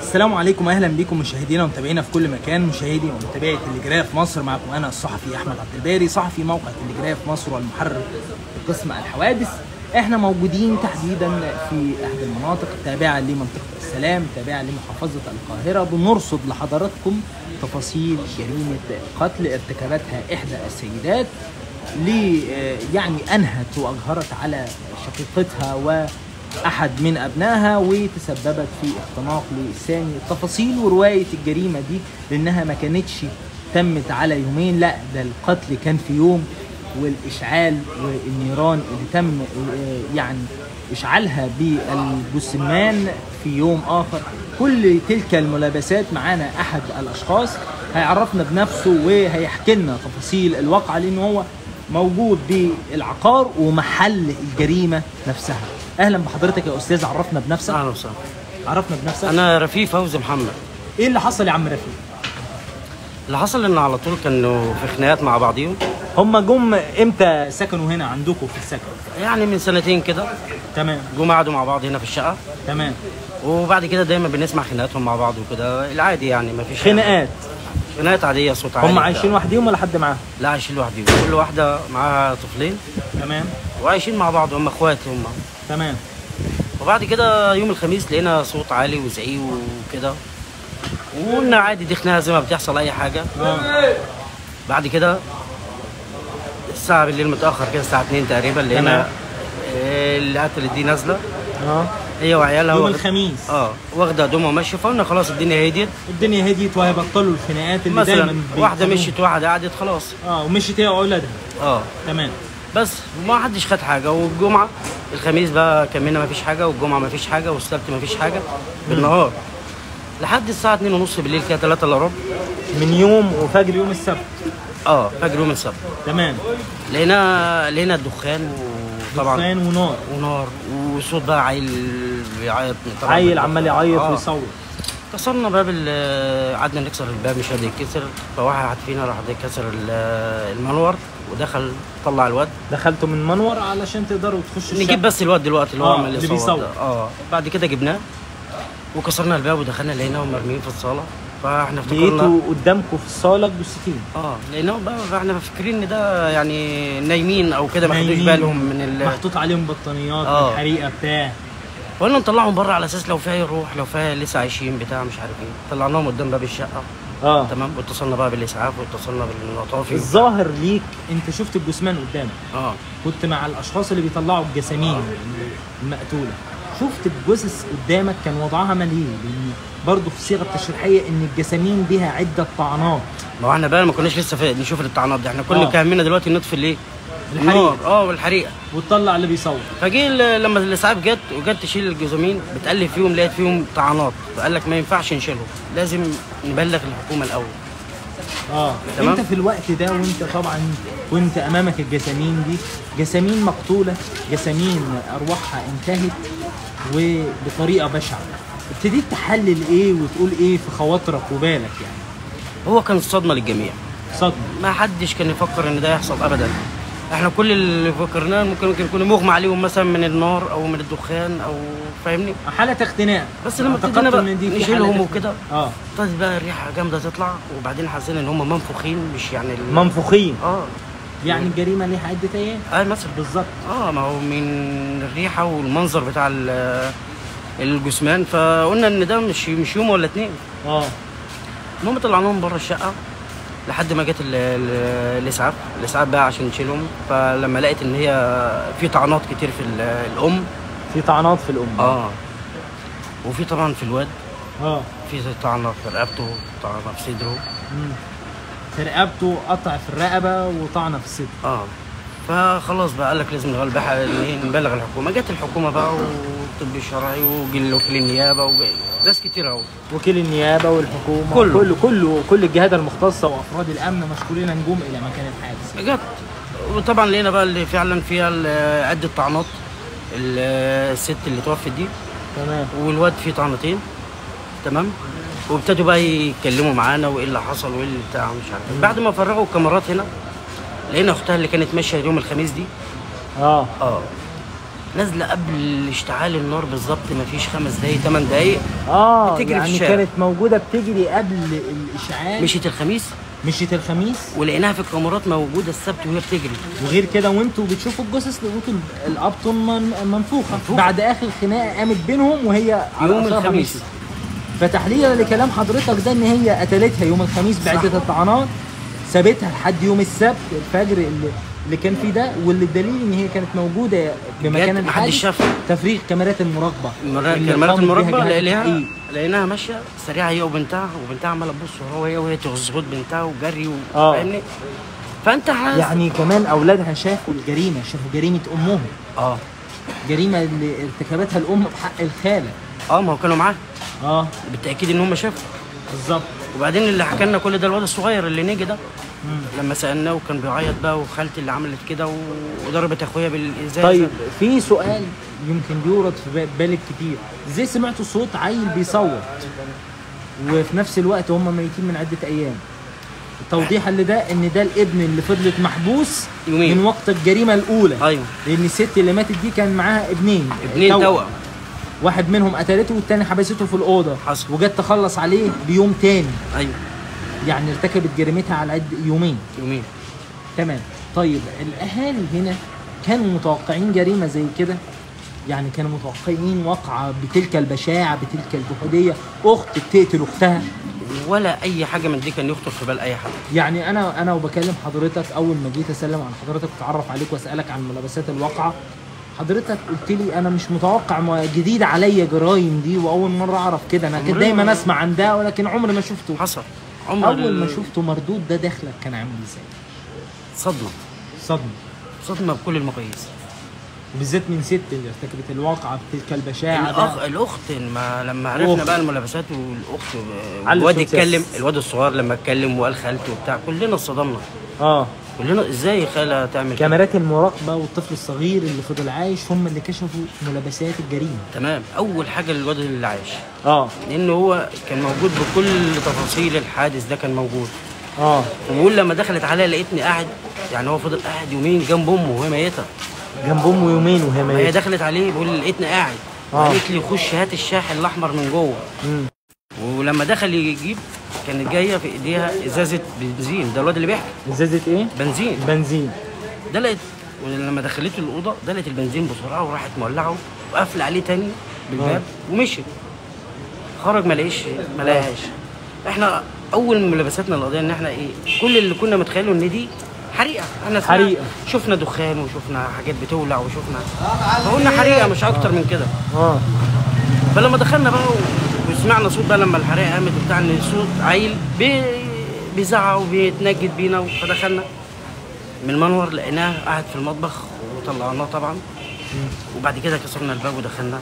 السلام عليكم اهلا بكم مشاهدينا ومتابعينا في كل مكان مشاهدي ومتابعي تلجراف مصر معكم انا الصحفي احمد عبد الباري صحفي موقع تلجراف مصر والمحرر بقسم الحوادث احنا موجودين تحديدا في احدى المناطق التابعه لمنطقه السلام تابعه لمحافظه القاهره بنرصد لحضراتكم تفاصيل جريمه قتل ارتكبتها احدى السيدات ل يعني انهت واجهرت على شقيقتها و احد من ابنائها وتسببت في اختناق للثاني تفاصيل وروايه الجريمه دي لانها ما كانتش تمت على يومين لا ده القتل كان في يوم والاشعال والنيران اللي تم آه، يعني اشعالها بالجثمان في يوم اخر كل تلك الملابسات معانا احد الاشخاص هيعرفنا بنفسه وهيحكي لنا تفاصيل الواقعه لان هو موجود بالعقار ومحل الجريمه نفسها اهلا بحضرتك يا استاذ عرفنا بنفسك اهلا وسهلا عرفنا بنفسك انا رفيق فوزي محمد ايه اللي حصل يا عم رفيق اللي حصل ان على طول كانوا في خناقات مع بعضيهم هم جم امتى سكنوا هنا عندكم في السكن يعني من سنتين كده تمام جم قعدوا مع بعض هنا في الشقه تمام وبعد كده دايما بنسمع خناقاتهم مع بعض وكده العادي يعني ما فيش خناقات خناقات عاديه صوت عالي هم بتاع. عايشين وحديهم ولا حد معاهم لا عايشين لوحدهم كل واحده معاها طفلين تمام وعايشين مع بعض هم اخوات هم تمام وبعد كده يوم الخميس لقينا صوت عالي وزعيق وكده وقلنا عادي دي خناقه زي ما بتحصل اي حاجه اه بعد كده الساعة بالليل متأخر كده الساعة 2 تقريبا تمام. لقينا آه، اللي قتلت دي نازلة اه هي وعيالها يوم واخد- الخميس اه واخدة هدومها وماشية فقلنا خلاص الدنيا هديت الدنيا هديت وهيبطلوا الخناقات اللي مثلا دايما واحدة بيحصلوا. مشيت واحدة قعدت خلاص اه ومشيت هي واولادها اه تمام بس ما حدش خد حاجة والجمعة الخميس بقى كملنا ما فيش حاجة والجمعة ما فيش حاجة والسبت ما فيش حاجة بالنهار لحد الساعة 2 ونص بالليل كده 3 الا ربع من يوم وفجر يوم السبت اه فجر يوم السبت تمام لقينا لقينا الدخان وطبعا دخان ونار ونار وصوت بقى عيل بيعيط طبعاً عيل عمال يعيط آه. ويصوت كسرنا باب ال- قعدنا نكسر الباب مش راضي يتكسر فواحد فينا راح كسر ال- المنور ودخل طلع الواد دخلتوا من منور علشان تقدروا تخشوا نجيب الشقة. بس الواد دلوقتي اللي هو آه، عمل اللي الإصابة بيصور. ده. اه بعد كده جبناه وكسرنا الباب ودخلنا لقيناهم مرميين في الصاله فاحنا افتكرنا لقيتوا قدامكم في الصاله الجثتين اه لقيناهم بقى فاحنا فاكرين ان ده يعني نايمين او كده ما خدوش نايمين. بالهم من ال محطوط عليهم بطانيات آه. من حريقه بتاع قلنا نطلعهم بره على اساس لو فيها يروح لو فيها لسه عايشين بتاع مش عارف ايه طلعناهم قدام باب الشقه اه تمام واتصلنا بقى بالاسعاف واتصلنا بالمطافي الظاهر ليك انت شفت الجثمان قدامك اه كنت مع الاشخاص اللي بيطلعوا الجسامين المقتوله شفت الجثث قدامك كان وضعها مال ايه لان برضه في الصيغه التشريحيه ان الجسامين بها عده طعنات ما هو احنا بقى ما كناش لسه في نشوف الطعنات دي احنا كل آه. اللي كان دلوقتي نطفي الايه الحريقة. النار. اه والحريقه وتطلع اللي بيصور فجه ال- لما الاسعاف جت وجت تشيل الجزامين بتقلب فيهم لقيت فيهم طعنات فقال لك ما ينفعش نشيلهم لازم نبلغ الحكومه الاول اه تمام. انت في الوقت ده وانت طبعا وانت امامك الجسامين دي جسامين مقتوله جسامين ارواحها انتهت وبطريقه بشعه ابتديت تحلل ايه وتقول ايه في خواطرك وبالك يعني هو كان صدمه للجميع صدمه ما حدش كان يفكر ان ده يحصل ابدا احنا كل اللي فكرناه ممكن ممكن يكون مغمى عليهم مثلا من النار او من الدخان او فاهمني حاله اختناق بس لما اعتقدت ابتدينا بقى إن دي في نشيلهم حالة وكده اه ابتدت بقى الريحه جامده تطلع وبعدين حسينا ان هم منفوخين مش يعني ال- منفوخين اه يعني الجريمه ليها عده ايام اه مثلا بالظبط اه ما هو من الريحه والمنظر بتاع ال- الجثمان فقلنا ان ده مش مش يوم ولا اتنين اه المهم طلعناهم بره الشقه لحد ما جت ال- ال- الاسعاف الاسعاف بقى عشان نشيلهم فلما لقيت ان هي في طعنات كتير في ال- الام في طعنات في الام اه وفي طبعا في الواد اه في طعنه في رقبته طعنه في صدره مم. في رقبته قطع في الرقبه وطعنه في الصدر اه فخلاص بقى قال لك لازم نغلب نبلغ الحكومه جت الحكومه بقى والطب الشرعي وجي وكيل النيابه وجي ناس كتير اهو وكيل النيابه والحكومه كله. كله كله كل الجهات المختصه وافراد الامن مشكورين نجوم الى مكان الحادث جت وطبعا لقينا بقى اللي فعلا فيها ال- عده طعنات ال- الست اللي توفت دي تمام والواد فيه طعنتين تمام وابتدوا بقى يتكلموا معانا وايه اللي حصل وايه اللي بتاع مش عارف إيه. بعد ما فرغوا الكاميرات هنا لقينا اختها اللي كانت ماشيه يوم الخميس دي اه اه نازله قبل اشتعال النار بالظبط مفيش خمس دقايق ثمان دقايق اه بتجري في يعني الشارع. كانت موجوده بتجري قبل الاشعال مشيت الخميس مشيت الخميس ولقيناها في الكاميرات موجوده السبت وهي بتجري وغير كده وانتوا بتشوفوا الجثث لقيتوا الابطن من- منفوخه منفوخة. بعد اخر خناقه قامت بينهم وهي على يوم أثرها الخميس. مشيت. فتحليلا لكلام حضرتك ده ان هي قتلتها يوم الخميس بعده الطعنات سابتها لحد يوم السبت الفجر اللي اللي كان فيه ده واللي الدليل ان هي كانت موجوده في مكان محدش الحادث شافها. تفريغ كاميرات المراقبه اللي كاميرات قامت بيها المراقبه جهات لقيناها التحقيق. لقيناها ماشيه سريعه هي وبنتها وبنتها عماله تبص وهو هي وهي تظبط بنتها وجري و- آه. فاهمني فانت حاسس يعني كمان اولادها شافوا الجريمه شافوا جريمه امهم اه جريمه اللي ارتكبتها الام بحق الخاله اه ما هو كانوا معاه اه بالتاكيد ان هم شافوا بالظبط وبعدين اللي حكى لنا كل ده الواد الصغير اللي نجي ده لما سالناه وكان بيعيط بقى وخالتي اللي عملت كده و- وضربت اخويا بالازازه طيب في سؤال يمكن بيورد في بال- بالك كتير ازاي سمعتوا صوت عيل بيصوت وفي نفس الوقت هم ميتين من عده ايام توضيحا لده ان ده الابن اللي فضلت محبوس يومين. من وقت الجريمه الاولى ايوه لان الست اللي ماتت دي كان معاها ابنين ابنين توأم واحد منهم قتلته والتاني حبسته في الاوضه حصل. وجت تخلص عليه بيوم تاني ايوه يعني ارتكبت جريمتها على قد يومين يومين تمام طيب الاهالي هنا كانوا متوقعين جريمه زي كده يعني كانوا متوقعين وقعه بتلك البشاعه بتلك الجحوديه اخت بتقتل اختها ولا اي حاجه من دي كان يخطر في بال اي حد يعني انا انا وبكلم حضرتك اول ما جيت اسلم على حضرتك اتعرف عليك واسالك عن ملابسات الواقعه حضرتك قلت لي انا مش متوقع ما- جديد عليا جرايم دي واول مره اعرف كده انا كنت عمرنا دايما ما- اسمع عن ده ولكن عمري ما شفته حصل عمر اول ال- ما شفته مردود ده داخلك كان عامل ازاي صدمه صدمه صدمه بكل المقاييس وبالذات من ست اللي ارتكبت الواقعه بتلك البشاعه الاخ ده. الاخت ما لما عرفنا أخت. بقى الملابسات والاخت على الواد الصوت اتكلم بس. الواد الصغير لما اتكلم وقال خالته وبتاع كلنا اتصدمنا اه كلنا ازاي خاله تعمل كده كاميرات المراقبه والطفل الصغير اللي فضل عايش هم اللي كشفوا ملابسات الجريمه تمام اول حاجه للواد اللي عايش اه لان هو كان موجود بكل تفاصيل الحادث ده كان موجود اه وبيقول لما دخلت عليا لقيتني قاعد يعني هو فضل قاعد يومين جنب امه وهي ميته جنب امه يومين وهي ما هي ميتة. دخلت عليه بيقول لي لقيتني قاعد آه. قالت لي خش هات الشاحن الاحمر من جوه مم. ولما دخل يجيب كانت جايه في ايديها ازازه بنزين ده الواد اللي بيحكي ازازه ايه بنزين بنزين دلقت ولما دخلته الاوضه دلقت البنزين بسرعه وراحت مولعه وقفل عليه تاني بالباب ومشيت خرج ما لقيش ما لقاهاش احنا اول من ملابساتنا القضيه ان احنا ايه كل اللي كنا متخيله ان دي حريقه احنا سمعنا- حريقة. شفنا دخان وشفنا حاجات بتولع وشفنا فقلنا حريقه مش اكتر من كده اه فلما دخلنا بقى و- وسمعنا صوت بقى لما الحريقه قامت وبتاع ان صوت عيل بي... بيزعق وبيتنجد بينا فدخلنا من المنور لقيناه قاعد في المطبخ وطلعناه طبعا وبعد كده كسرنا الباب ودخلنا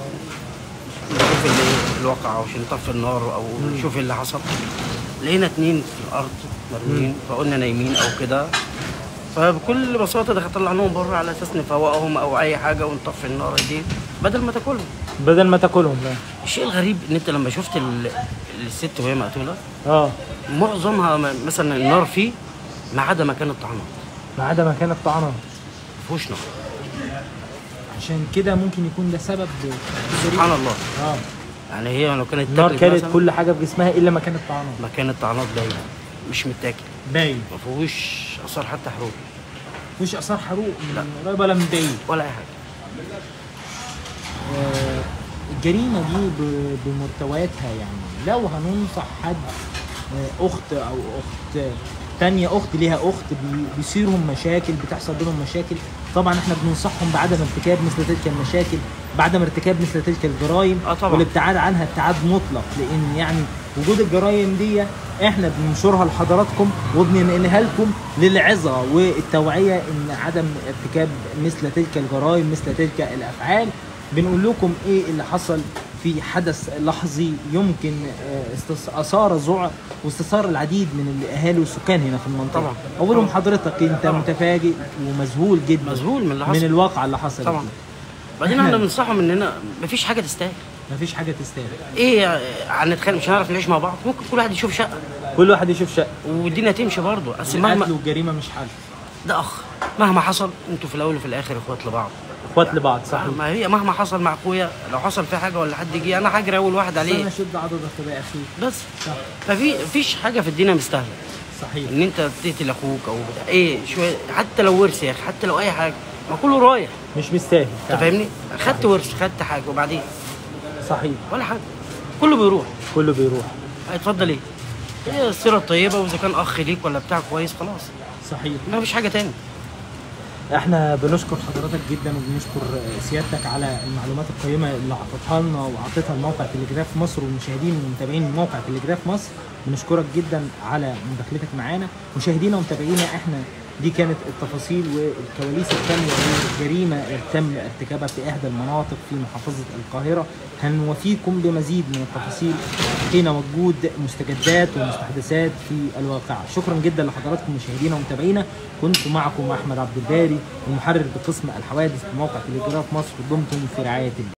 نشوف اللي الواقع او عشان نطفي النار او نشوف اللي حصل لقينا اتنين في الارض مرميين فقلنا نايمين او كده فبكل بساطه دخلت طلعناهم بره على اساس نفوقهم او اي حاجه ونطفي النار دي بدل ما تاكلهم بدل ما تاكلهم بقى الشيء الغريب ان انت لما شفت ال- الست وهي مقتوله اه معظمها م- مثلا النار فيه ما عدا مكان الطعنات ما عدا مكان الطعنه ما فيهوش نار عشان كده ممكن يكون ده سبب سبحان الله اه يعني هي لو كانت النار تاكلت كانت مثلاً، كل حاجه في جسمها الا مكان الطعنه مكان الطعنات باين مش متاكل باين ما فيهوش اثار حتى حروق مفيش اثار حروق من قريب ولا من بعيد ولا اي حاجه آه، الجريمه دي ب- بمحتوياتها يعني لو هننصح حد آه، اخت او اخت تانية اخت ليها اخت بي- بيصيرهم مشاكل بتحصل بينهم مشاكل طبعا احنا بننصحهم بعدم ارتكاب مثل تلك المشاكل بعدم ارتكاب مثل تلك الجرائم آه طبعاً. والابتعاد عنها ابتعاد مطلق لان يعني وجود الجرائم دي احنا بننشرها لحضراتكم وبننقلها لكم للعظه والتوعيه ان عدم ارتكاب مثل تلك الجرائم مثل تلك الافعال بنقول لكم ايه اللي حصل في حدث لحظي يمكن آه، استص- اثار ذعر واستثار العديد من الاهالي والسكان هنا في المنطقه طبعاً. اولهم حضرتك انت طبعاً. متفاجئ ومذهول جدا مذهول من اللي من حصل الواقعه اللي حصلت طبعا بعدين إحنا- احنا بننصحهم اننا مفيش حاجه تستاهل مفيش حاجه تستاهل ايه هنتخانق مش هنعرف نعيش مع بعض ممكن كل واحد يشوف شقه كل واحد يشوف شقه والدنيا تمشي برضه اصل القتل مهما والجريمه مش حل ده اخ مهما حصل انتوا في الاول وفي الاخر اخوات لبعض اخوات لبعض صحيح ما هي مهما حصل مع اخويا لو حصل في حاجه ولا حد جه انا هجري اول واحد عليه انا شد عضدك يا اخي بس صح ففي فيش حاجه في الدنيا مستاهله صحيح ان انت تقتل اخوك او بتاع ايه شويه حتى لو ورث يا اخي حتى لو اي حاجه ما كله رايح مش مستاهل انت فعلا. فاهمني خدت ورث خدت حاجه وبعدين صحيح ولا حاجه كله بيروح كله بيروح اتفضل ايه هي السيره الطيبه واذا كان اخ ليك ولا بتاع كويس خلاص صحيح ما فيش حاجه تاني احنا بنشكر حضرتك جدا وبنشكر سيادتك على المعلومات القيمه اللي اعطيتها لنا واعطيتها لموقع تلجراف مصر والمشاهدين والمتابعين من موقع تلجراف مصر بنشكرك جدا على مداخلتك معانا مشاهدينا ومتابعينا احنا دي كانت التفاصيل والكواليس التامه للجريمه اللي تم ارتكابها في احدى المناطق في محافظه القاهره هنوفيكم بمزيد من التفاصيل حين وجود مستجدات ومستحدثات في الواقعه شكرا جدا لحضراتكم مشاهدينا ومتابعينا كنت معكم احمد عبد الباري المحرر بقسم الحوادث بموقع تلجراف مصر دمتم في رعايه الله